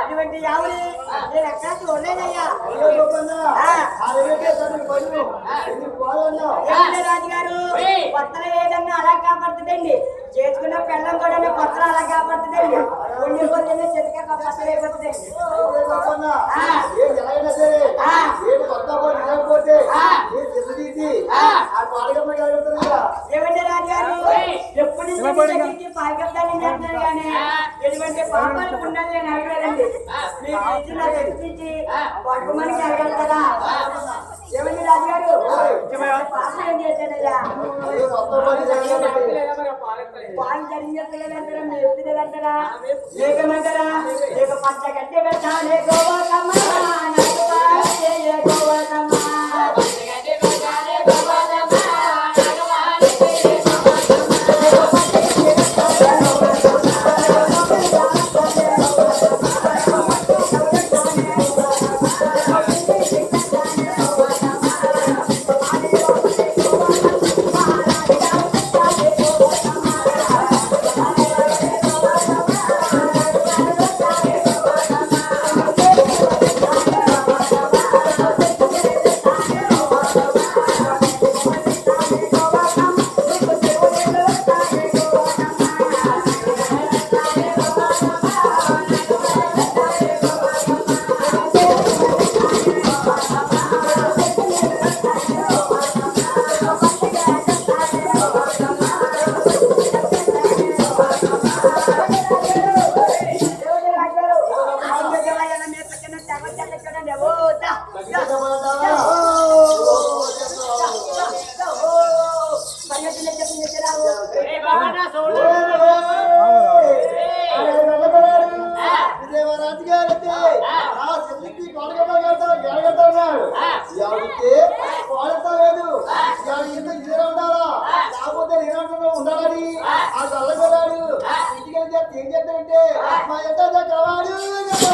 అటువంటి యావుని నేను ఎక్కడ చూడలేదయ్యా అయ్యో గోపన్న, ఆ. ఆ రేపే చదువు పడు. ఎందుకు పోదన్నావు? ఏమంటే రాజుగారు కొత్తలో ఏదన్నా అలా కాపాడుతుందండి చేసుకున్న పెళ్ళం కూడా కొత్తలో అలా కాపాడుతుందండి కొన్ని కొన్ని చెట్టుగా కొత్తలు అయిపోతుందండి అయ్యో గోపన్న, ఆ. ఏం ఎలాగైనా సరే, ఆ. ఏం కొత్త పని లేకపోతే, ఆ. ఏం చెట్టు తీసి, ఆ. ఆ పాడగమ్మ కలుగుతుంది కదా. ఏమంటే రాజుగారు ఎప్పటి నుంచి పాల్గొంటానని చెప్తున్నారు కానీ ఎటువంటి పాపాలు ఉండాలి నేను అడగలేదండి మీరు ఇచ్చిన తెప్పించి పడుకోమని అడగలుగుతారా ఏమండి రాజుగారు పాపం ఏం చేశానయ్యా అయ్యో కొత్త పని లేకపోతే, పాలు జరిగినట్లేదంటారా మేపుతున్నదంటారా లేకమంటారా లేక పంచ గంటే పెట్టా లేకోవతమ్మా నాకు పాలే లేకోవతమ్మా దేవుడి రాజారు ఆంధ్రదేవాలయ మీ పక్కన తెగ తెగ చూడండి ఓ దా దా చెప్పమంటావా? పర్యటన చెప్పింది చెరావు ఆయన వెళ్ళగలడు. విజయవాడ గారు అయితే, ఆ చెల్లికి పాడగమ్మ కడతాడు, ఎడగడతాడు. ఎవరికి పాడతా లేదు. ఎవరి ఇంట్లో ఇదే ఉండాలా? లేకపోతే నేనంటున్నా ఉండాలని ఆ చల్లగలాడు ఇంటికి వెళ్తే ఏం చేస్తాడంటే మా ఎంత కావాలి